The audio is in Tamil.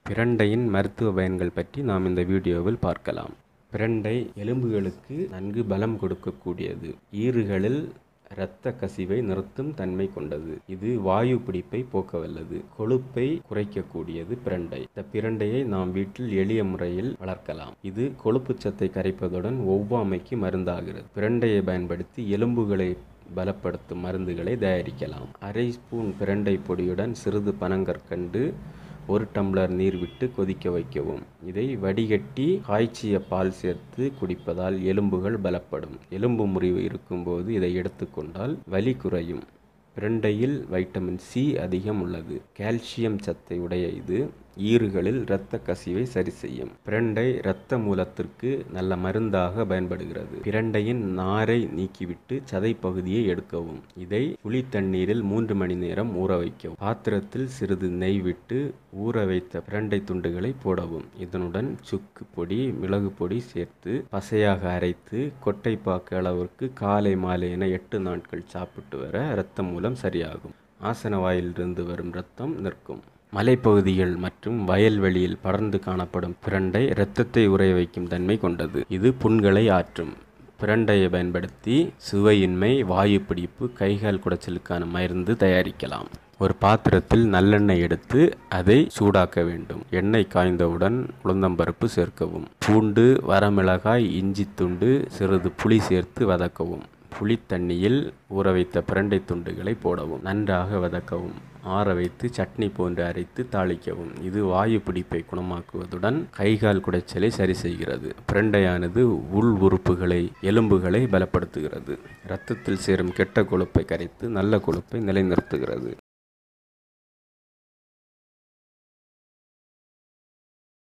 பிரண்டையின் மருத்துவ பயன்கள் பற்றி நாம் இந்த வீடியோவில் பார்க்கலாம் பிரண்டை எலும்புகளுக்கு நன்கு பலம் கொடுக்கக்கூடியது ஈறுகளில் இரத்த கசிவை நிறுத்தும் தன்மை கொண்டது இது வாயு பிடிப்பை போக்க வல்லது கொழுப்பை குறைக்கக்கூடியது பிரண்டை இந்த பிரண்டையை நாம் வீட்டில் எளிய முறையில் வளர்க்கலாம் இது கொழுப்புச் சத்தை கரைப்பதுடன் ஒவ்வாமைக்கு மருந்தாகிறது பிரண்டையை பயன்படுத்தி எலும்புகளை பலப்படுத்தும் மருந்துகளை தயாரிக்கலாம் அரை ஸ்பூன் பிரண்டை பொடியுடன் சிறிது பனங்கற்கண்டு ஒரு டம்ளர் நீர் விட்டு கொதிக்க வைக்கவும் இதை வடிகட்டி காய்ச்சிய பால் சேர்த்து குடிப்பதால் எலும்புகள் பலப்படும் எலும்பு முறிவு இருக்கும்போது இதை எடுத்துக்கொண்டால் வலி குறையும் பிரண்டையில் வைட்டமின் சி அதிகம் உள்ளது கால்சியம் சத்தை உடைய இது ஈறுகளில் இரத்த கசிவை சரி செய்யும் பிரண்டை இரத்த மூலத்திற்கு நல்ல மருந்தாக பயன்படுகிறது பிரண்டையின் நாரை நீக்கிவிட்டு சதை பகுதியை எடுக்கவும் இதை புளி தண்ணீரில் மூன்று மணி நேரம் ஊற வைக்கவும் பாத்திரத்தில் சிறிது நெய் விட்டு ஊற வைத்த பிரண்டை துண்டுகளை போடவும் இதனுடன் சுக்கு பொடி மிளகு பொடி சேர்த்து பசையாக அரைத்து கொட்டைப்பாக்கு அளவிற்கு காலை மாலை என எட்டு நாட்கள் சாப்பிட்டு வர இரத்த மூலம் சரியாகும் ஆசன வாயிலிருந்து வரும் இரத்தம் நிற்கும் மலைப்பகுதிகள் மற்றும் வயல்வெளியில் படர்ந்து காணப்படும் பிரண்டை இரத்தத்தை உறைய வைக்கும் தன்மை கொண்டது இது புண்களை ஆற்றும் பிரண்டையை பயன்படுத்தி சுவையின்மை வாயு பிடிப்பு கைகால் குடைச்சலுக்கான மருந்து தயாரிக்கலாம் ஒரு பாத்திரத்தில் நல்லெண்ணெய் எடுத்து அதை சூடாக்க வேண்டும் எண்ணெய் காய்ந்தவுடன் உளுந்தம்பருப்பு சேர்க்கவும் பூண்டு வரமிளகாய் இஞ்சி துண்டு சிறிது புளி சேர்த்து வதக்கவும் புளி தண்ணியில் ஊற வைத்த பிரண்டை துண்டுகளை போடவும் நன்றாக வதக்கவும் ஆற வைத்து சட்னி போன்று அரைத்து தாளிக்கவும் இது வாயு பிடிப்பை குணமாக்குவதுடன் கைகால் குடைச்சலை சரி செய்கிறது பிரண்டையானது உள் உறுப்புகளை எலும்புகளை பலப்படுத்துகிறது இரத்தத்தில் சேரும் கெட்ட கொழுப்பை கரைத்து நல்ல கொழுப்பை நிலைநிறுத்துகிறது